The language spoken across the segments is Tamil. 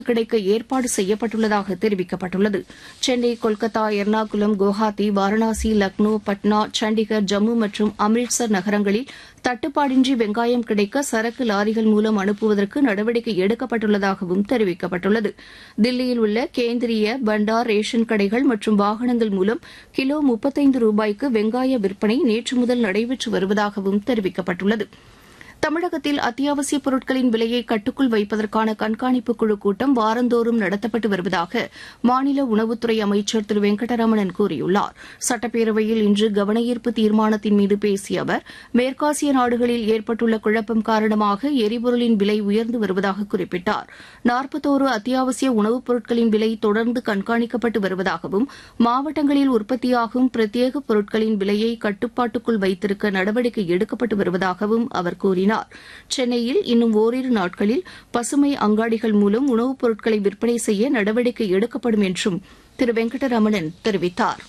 கிடைக்க ஏற்பாடு செய்யப்பட்டுள்ளதாக தெரிவிக்கப்பட்டுள்ளது சென்னை கொல்கத்தா எர்ணாகுளம் குவஹாத்தி வாரணாசி லக்னோ பட்னா சண்டிகர் ஜம்மு மற்றும் அம்ரிட்சர் நகரங்களில் தட்டுப்பாடின்றி வெங்காயம் கிடைக்க சரக்கு லாரிகள் மூலம் அனுப்புவதற்கு நடவடிக்கை எடுக்கப்பட்டுள்ளதாகவும் தெரிவிக்கப்பட்டுள்ளது தில்லியில் உள்ள கேந்திரிய பண்டார் ரேஷன் கடைகள் மற்றும் வாகனங்கள் மூலம் கிலோ முப்பத்தைந்து ரூபாய்க்கு வெங்காய விற்பனை நேற்று முதல் நடைபெற்று வருவதாகவும் தெரிவிக்கப்பட்டுள்ளது தமிழகத்தில் அத்தியாவசியப் பொருட்களின் விலையை கட்டுக்குள் வைப்பதற்கான கண்காணிப்பு குழு கூட்டம் வாரந்தோறும் நடத்தப்பட்டு வருவதாக மாநில உணவுத்துறை அமைச்சர் திரு வெங்கடரமணன் கூறியுள்ளார் சட்டப்பேரவையில் இன்று கவனஈர்ப்பு தீர்மானத்தின் மீது பேசிய அவர் மேற்காசிய நாடுகளில் ஏற்பட்டுள்ள குழப்பம் காரணமாக எரிபொருளின் விலை உயர்ந்து வருவதாக குறிப்பிட்டார் நாற்பத்தோரு அத்தியாவசிய உணவுப் பொருட்களின் விலை தொடர்ந்து கண்காணிக்கப்பட்டு வருவதாகவும் மாவட்டங்களில் உற்பத்தியாகும் பிரத்யேக பொருட்களின் விலையை கட்டுப்பாட்டுக்குள் வைத்திருக்க நடவடிக்கை எடுக்கப்பட்டு வருவதாகவும் அவர் கூறினார் சென்னையில் இன்னும் ஓரிரு நாட்களில் பசுமை அங்காடிகள் மூலம் உணவுப் பொருட்களை விற்பனை செய்ய நடவடிக்கை எடுக்கப்படும் என்றும் திரு வெங்கடரமணன் தெரிவித்தார்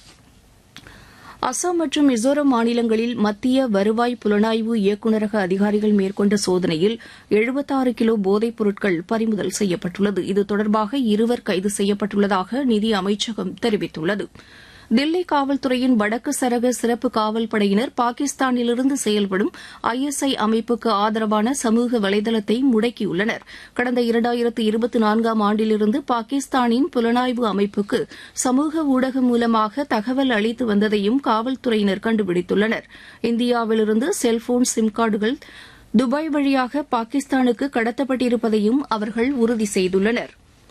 அசாம் மற்றும் மிசோரம் மாநிலங்களில் மத்திய வருவாய் புலனாய்வு இயக்குநரக அதிகாரிகள் மேற்கொண்ட சோதனையில் எழுபத்தாறு கிலோ போதைப் பொருட்கள் பறிமுதல் செய்யப்பட்டுள்ளது இது தொடர்பாக இருவர் கைது செய்யப்பட்டுள்ளதாக நிதி அமைச்சகம் தெரிவித்துள்ளது தில்லி காவல்துறையின் வடக்கு சரக சிறப்பு காவல் படையினர் பாகிஸ்தானிலிருந்து செயல்படும் ஐஎஸ்ஐ அமைப்புக்கு ஆதரவான சமூக வலைதளத்தை முடக்கியுள்ளனர் கடந்த இரண்டாயிரத்து இருபத்தி நான்காம் ஆண்டிலிருந்து பாகிஸ்தானின் புலனாய்வு அமைப்புக்கு சமூக ஊடகம் மூலமாக தகவல் அளித்து வந்ததையும் காவல்துறையினர் கண்டுபிடித்துள்ளனர் இந்தியாவிலிருந்து செல்போன் சிம் கார்டுகள் துபாய் வழியாக பாகிஸ்தானுக்கு கடத்தப்பட்டிருப்பதையும் அவர்கள் உறுதி செய்துள்ளனா்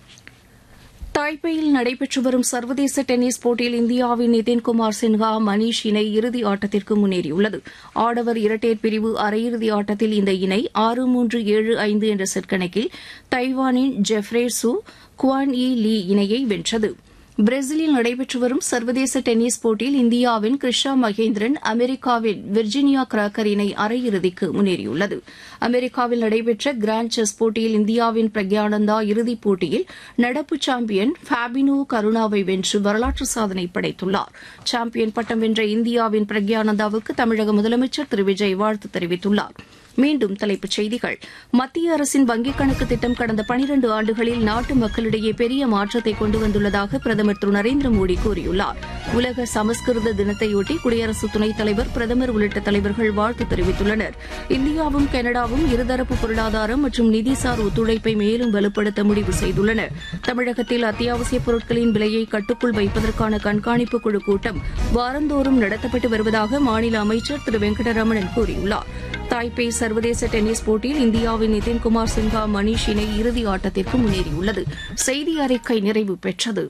தாய்பேயில் நடைபெற்று வரும் சர்வதேச டென்னிஸ் போட்டியில் இந்தியாவின் நிதின்குமார் சின்ஹா மணீஷ் இணை இறுதி ஆட்டத்திற்கு முன்னேறியுள்ளது ஆடவர் இரட்டையர் பிரிவு அரையிறுதி ஆட்டத்தில் இந்த இணை ஆறு மூன்று ஏழு ஐந்து என்ற செட் கணக்கில் தைவானின் ஜெஃப்ரே சு குவான் இ லீ இணையை வென்றது பிரேசிலில் நடைபெற்று வரும் சர்வதேச டென்னிஸ் போட்டியில் இந்தியாவின் கிருஷா மகேந்திரன் அமெரிக்காவின் விர்ஜினியா கிராக்கர் இணை அரையிறுதிக்கு முன்னேறியுள்ளது அமெரிக்காவில் நடைபெற்ற கிராண்ட் செஸ் போட்டியில் இந்தியாவின் பிரக்யானந்தா இறுதிப் போட்டியில் நடப்பு சாம்பியன் ஃபேபினோ கருணாவை வென்று வரலாற்று சாதனை படைத்துள்ளார் சாம்பியன் பட்டம் வென்ற இந்தியாவின் பிரக்யானந்தாவுக்கு தமிழக முதலமைச்சர் திரு விஜய் வாழ்த்து தெரிவித்துள்ளார் மீண்டும் தலைப்புச் செய்திகள் மத்திய அரசின் வங்கிக் கணக்கு திட்டம் கடந்த பனிரண்டு ஆண்டுகளில் நாட்டு மக்களிடையே பெரிய மாற்றத்தை கொண்டு வந்துள்ளதாக பிரதமர் திரு நரேந்திர மோடி கூறியுள்ளார் உலக சமஸ்கிருத தினத்தையொட்டி குடியரசு துணைத் தலைவர் பிரதமர் உள்ளிட்ட தலைவர்கள் வாழ்த்து தெரிவித்துள்ளனர் இந்தியாவும் கனடாவும் இருதரப்பு பொருளாதாரம் மற்றும் நிதிசார் ஒத்துழைப்பை மேலும் வலுப்படுத்த முடிவு செய்துள்ளன தமிழகத்தில் அத்தியாவசியப் பொருட்களின் விலையை கட்டுக்குள் வைப்பதற்கான கண்காணிப்பு குழு கூட்டம் வாரந்தோறும் நடத்தப்பட்டு வருவதாக மாநில அமைச்சர் திரு வெங்கடரமணன் கூறியுள்ளார் தாய்பே சர்வதேச டென்னிஸ் போட்டியில் இந்தியாவின் நிதின்குமார் சின்ஹா மணீஷ் இணை இறுதி ஆட்டத்திற்கு முன்னேறியுள்ளது செய்தி அறிக்கை நிறைவு பெற்றது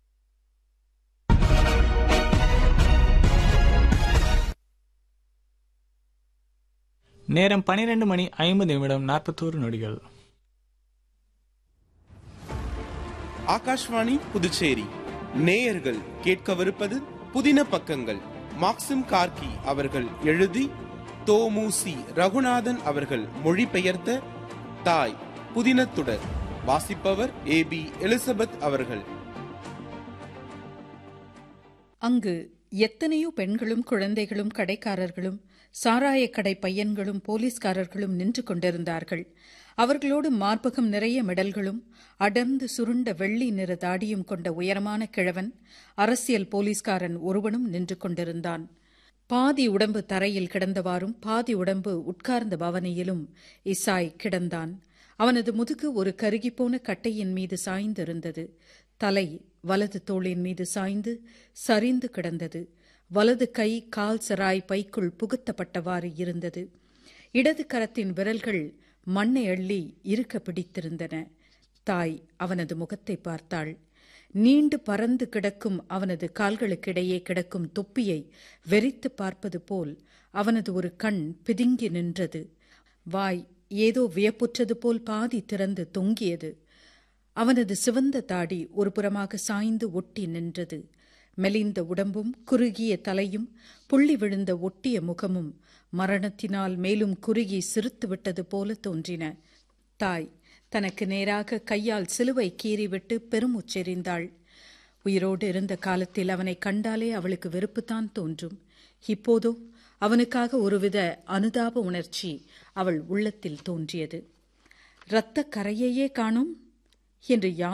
நேரம் பனிரெண்டு மணி ஐம்பது நிமிடம் நாற்பத்தோரு நொடிகள் ஆகாஷ்வாணி புதுச்சேரி நேயர்கள் கேட்கவிருப்பது புதின பக்கங்கள் மாக்சிம் கார்கி அவர்கள் எழுதி தோமுசி ரகுநாதன் அவர்கள் மொழிபெயர்த்த தாய் புதினத்துடர் வாசிப்பவர் ஏ பி எலிசபெத் அவர்கள் அங்கு எத்தனையோ பெண்களும் குழந்தைகளும் கடைக்காரர்களும் சாராயக் கடை பையன்களும் போலீஸ்காரர்களும் நின்று கொண்டிருந்தார்கள் அவர்களோடு மார்பகம் நிறைய மெடல்களும் அடர்ந்து சுருண்ட வெள்ளி நிற தாடியும் கொண்ட உயரமான கிழவன் அரசியல் போலீஸ்காரன் ஒருவனும் நின்று கொண்டிருந்தான் பாதி உடம்பு தரையில் கிடந்தவாறும் பாதி உடம்பு உட்கார்ந்த பவனியிலும் இசாய் கிடந்தான் அவனது முதுகு ஒரு கருகிப்போன கட்டையின் மீது சாய்ந்திருந்தது தலை வலது தோளின் மீது சாய்ந்து சரிந்து கிடந்தது வலது கை கால் சராய் பைக்குள் புகுத்தப்பட்டவாறு இருந்தது இடது கரத்தின் விரல்கள் மண்ணை அள்ளி இருக்க பிடித்திருந்தன தாய் அவனது முகத்தை பார்த்தாள் நீண்டு பறந்து கிடக்கும் அவனது கால்களுக்கிடையே கிடக்கும் தொப்பியை வெறித்து பார்ப்பது போல் அவனது ஒரு கண் பிதுங்கி நின்றது வாய் ஏதோ வியப்புற்றது போல் பாதி திறந்து தொங்கியது அவனது சிவந்த தாடி ஒரு புறமாக சாய்ந்து ஒட்டி நின்றது மெலிந்த உடம்பும் குறுகிய தலையும் புள்ளி விழுந்த ஒட்டிய முகமும் மரணத்தினால் மேலும் குறுகி சிரித்து விட்டது போல தோன்றின தாய் தனக்கு நேராக கையால் சிலுவை கீறிவிட்டு பெருமுச்செறிந்தாள் உயிரோடு இருந்த காலத்தில் அவனை கண்டாலே அவளுக்கு வெறுப்புத்தான் தோன்றும் இப்போதோ அவனுக்காக ஒருவித அனுதாப உணர்ச்சி அவள் உள்ளத்தில் தோன்றியது இரத்த கரையையே காணும் என்று